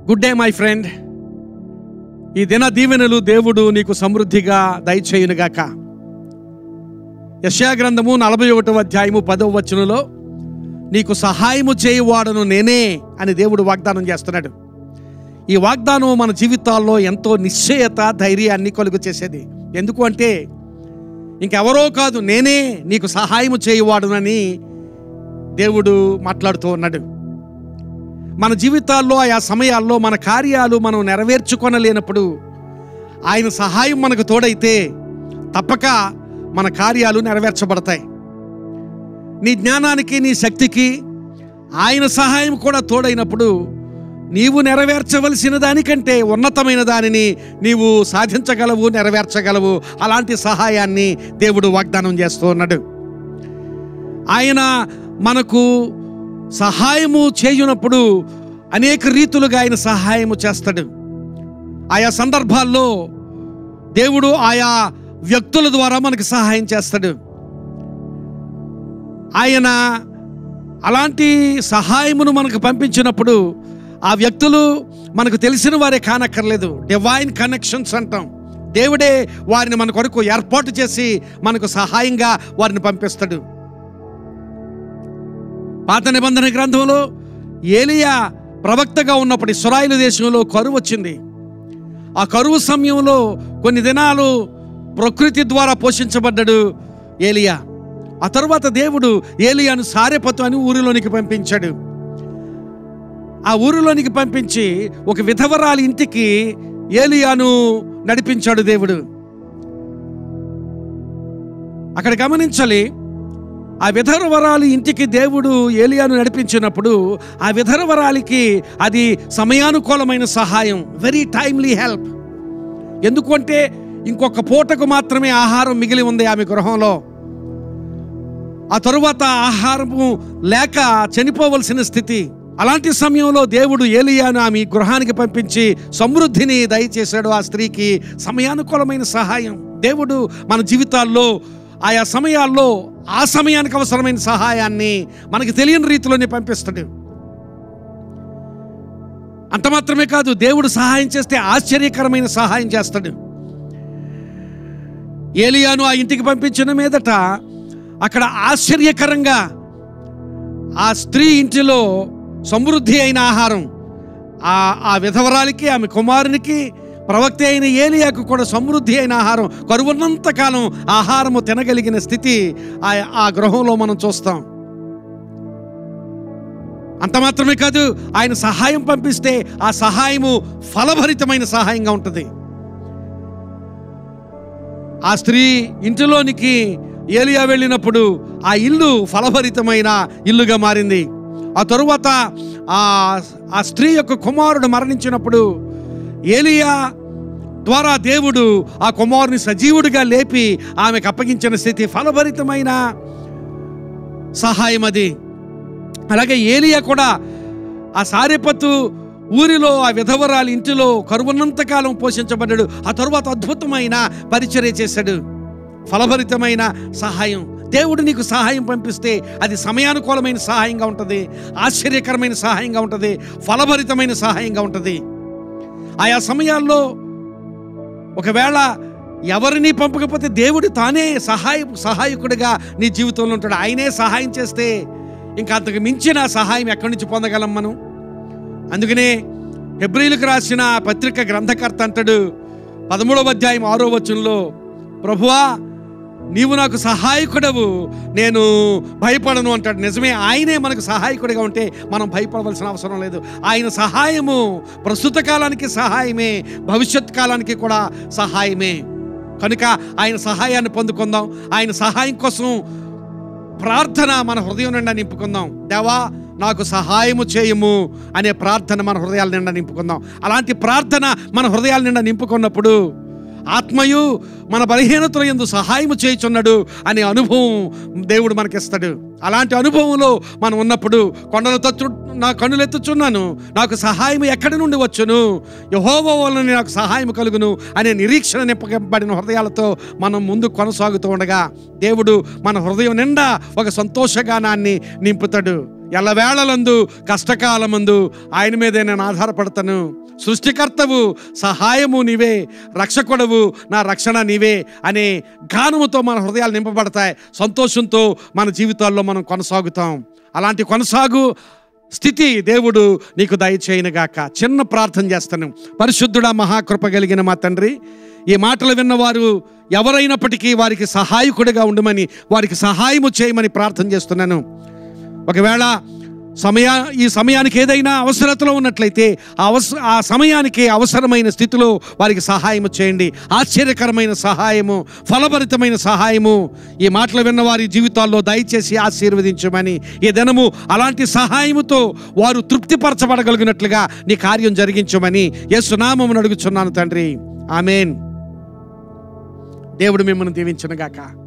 good day my friend ఈ దిన దీవెనలు దేవుడు నీకు సమృద్ధిగా దయచేయునుగాక యశా గ్రంథము నలభై ఒకటవ అధ్యాయము పదవ వచనంలో నీకు సహాయము చేయువాడను నేనే అని దేవుడు వాగ్దానం చేస్తున్నాడు ఈ వాగ్దానం మన జీవితాల్లో ఎంతో నిశ్చయత ధైర్యాన్ని కలుగు చేసేది ఎందుకు అంటే ఇంకెవరో కాదు నేనే నీకు సహాయము చేయువాడునని దేవుడు మాట్లాడుతూ ఉన్నాడు మన జీవితాల్లో ఆయా సమయాల్లో మన కార్యాలు మనం నెరవేర్చుకొనలేనప్పుడు ఆయన సహాయం మనకు తోడైతే తప్పక మన కార్యాలు నెరవేర్చబడతాయి నీ జ్ఞానానికి నీ శక్తికి ఆయన సహాయం కూడా తోడైనప్పుడు నీవు నెరవేర్చవలసిన దానికంటే ఉన్నతమైన దానిని నీవు సాధించగలవు నెరవేర్చగలవు అలాంటి సహాయాన్ని దేవుడు వాగ్దానం చేస్తూ ఉన్నాడు ఆయన మనకు సహాయము చేయునప్పుడు అనేక రీతులుగా ఆయన సహాయము చేస్తాడు ఆయా సందర్భాల్లో దేవుడు ఆయా వ్యక్తుల ద్వారా మనకు సహాయం చేస్తాడు ఆయన అలాంటి సహాయమును మనకు పంపించినప్పుడు ఆ వ్యక్తులు మనకు తెలిసిన వారే కానక్కర్లేదు డివైన్ కనెక్షన్స్ అంటాం దేవుడే వారిని మన కొరకు ఏర్పాటు చేసి మనకు సహాయంగా వారిని పంపిస్తాడు పాత నిబంధన గ్రంథంలో ఏలియా ప్రవక్తగా ఉన్నప్పుడు ఇస్రాయిల్ దేశంలో కరువు వచ్చింది ఆ కరువు సమయంలో కొన్ని దినాలు ప్రకృతి ద్వారా పోషించబడ్డాడు ఏలియా ఆ తర్వాత దేవుడు ఏలియాను సారెపతు అని ఊరిలోనికి పంపించాడు ఆ ఊరిలోనికి పంపించి ఒక విధవరాలి ఇంటికి ఏలియాను నడిపించాడు దేవుడు అక్కడ గమనించాలి ఆ విధవరాలి ఇంటికి దేవుడు ఏలియాను నడిపించినప్పుడు ఆ విధవరాలికి అది సమయానుకూలమైన సహాయం వెరీ టైమ్లీ హెల్ప్ ఎందుకంటే ఇంకొక పూటకు మాత్రమే ఆహారం మిగిలి ఉంది ఆమె గృహంలో ఆ తరువాత ఆహారము లేక చనిపోవలసిన స్థితి అలాంటి సమయంలో దేవుడు ఏలియాను ఆమె గృహానికి పంపించి సమృద్ధిని దయచేశాడు ఆ స్త్రీకి సమయానుకూలమైన సహాయం దేవుడు మన జీవితాల్లో ఆయా సమయాల్లో ఆ సమయానికి అవసరమైన సహాయాన్ని మనకి తెలియని రీతిలోనే పంపిస్తాడు అంత మాత్రమే కాదు దేవుడు సహాయం చేస్తే ఆశ్చర్యకరమైన సహాయం చేస్తాడు ఏలియాను ఆ ఇంటికి పంపించిన మీదట అక్కడ ఆశ్చర్యకరంగా ఆ స్త్రీ ఇంటిలో సమృద్ధి అయిన ఆహారం ఆ ఆ విధవరాలికి ఆమె కుమారునికి ప్రవక్త అయిన ఏలియాకు కూడా సమృద్ధి అయిన ఆహారం కరువున్నంత కాలం ఆహారము తినగలిగిన స్థితి ఆ ఆ గృహంలో మనం చూస్తాం అంత మాత్రమే కాదు ఆయన సహాయం పంపిస్తే ఆ సహాయము ఫలభరితమైన సహాయంగా ఉంటుంది ఆ స్త్రీ ఇంటిలోనికి ఏలియా వెళ్ళినప్పుడు ఆ ఇల్లు ఫలభరితమైన ఇల్లుగా మారింది ఆ తరువాత ఆ ఆ స్త్రీ యొక్క కుమారుడు మరణించినప్పుడు ఏలియా ద్వారా దేవుడు ఆ కుమారుని సజీవుడిగా లేపి ఆమెకు అప్పగించిన స్థితి ఫలభరితమైన సహాయం అది అలాగే ఏలియా కూడా ఆ సారెపత్తు ఊరిలో ఆ విధవరాలి ఇంటిలో కరువున్నంతకాలం పోషించబడ్డాడు ఆ తరువాత అద్భుతమైన పరిచర్య చేశాడు ఫలభరితమైన సహాయం దేవుడు నీకు సహాయం పంపిస్తే అది సమయానుకూలమైన సహాయంగా ఉంటుంది ఆశ్చర్యకరమైన సహాయంగా ఉంటుంది ఫలభరితమైన సహాయంగా ఉంటుంది ఆయా సమయాల్లో ఒకవేళ ఎవరిని పంపకపోతే దేవుడు తానే సహాయ సహాయకుడిగా నీ జీవితంలో ఉంటాడు ఆయనే సహాయం చేస్తే ఇంకా అంతకు మించిన సహాయం ఎక్కడి నుంచి పొందగలం మనం అందుకనే హెబ్రిలకు రాసిన పత్రిక గ్రంథకర్త అంటాడు పదమూడవ అధ్యాయం ఆరో వచనంలో ప్రభువా నీవు నాకు సహాయకుడవు నేను భయపడను అంటాడు నిజమే ఆయనే మనకు సహాయకుడిగా ఉంటే మనం భయపడవలసిన అవసరం లేదు ఆయన సహాయము ప్రస్తుత కాలానికి సహాయమే భవిష్యత్ కాలానికి కూడా సహాయమే కనుక ఆయన సహాయాన్ని పొందుకుందాం ఆయన సహాయం కోసం ప్రార్థన మన హృదయం నిండా నింపుకుందాం దేవా నాకు సహాయము చేయము అనే ప్రార్థన మన హృదయాల నిండా నింపుకుందాం అలాంటి ప్రార్థన మన హృదయాల నిండా నింపుకున్నప్పుడు ఆత్మయు మన బలహీనతల ఎందు సహాయము చేయుచున్నాడు అనే అనుభవం దేవుడు మనకిస్తాడు అలాంటి అనుభవంలో మనం ఉన్నప్పుడు కొండల తత్తు నా కన్నులు ఎత్తుచున్నాను నాకు సహాయం ఎక్కడి నుండి వచ్చును యహోవ వలన నాకు సహాయం కలుగును అనే నిరీక్షణ నింపబడిన హృదయాలతో మనం ముందు కొనసాగుతూ ఉండగా దేవుడు మన హృదయం నిండా ఒక సంతోషగానాన్ని నింపుతాడు ఎల్లవేళలందు కష్టకాలమందు ఆయన మీదే నేను ఆధారపడతాను సృష్టికర్తవు సహాయము నీవే రక్షకుడవు నా రక్షణ నీవే అనే గానముతో మన హృదయాలు నింపబడతాయి సంతోషంతో మన జీవితాల్లో మనం కొనసాగుతాం అలాంటి కొనసాగు స్థితి దేవుడు నీకు దయచేయనుగాక చిన్న ప్రార్థన చేస్తాను పరిశుద్ధుడా మహాకృప కలిగిన మా తండ్రి ఈ మాటలు విన్నవారు ఎవరైనప్పటికీ వారికి సహాయకుడిగా ఉండమని వారికి సహాయము చేయమని ప్రార్థన చేస్తున్నాను ఒకవేళ సమయా ఈ సమయానికి ఏదైనా అవసరతలో ఉన్నట్లయితే ఆ అవసర ఆ సమయానికి అవసరమైన స్థితిలో వారికి సహాయము చేయండి ఆశ్చర్యకరమైన సహాయము ఫలభరితమైన సహాయము ఈ మాటలు విన్న వారి జీవితాల్లో దయచేసి ఆశీర్వదించమని ఈ దినము అలాంటి సహాయముతో వారు తృప్తిపరచబడగలిగినట్లుగా నీ కార్యం జరిగించమని యేసునామమును అడుగుచున్నాను తండ్రి ఆమెన్ దేవుడు మిమ్మల్ని దీవించునుగాక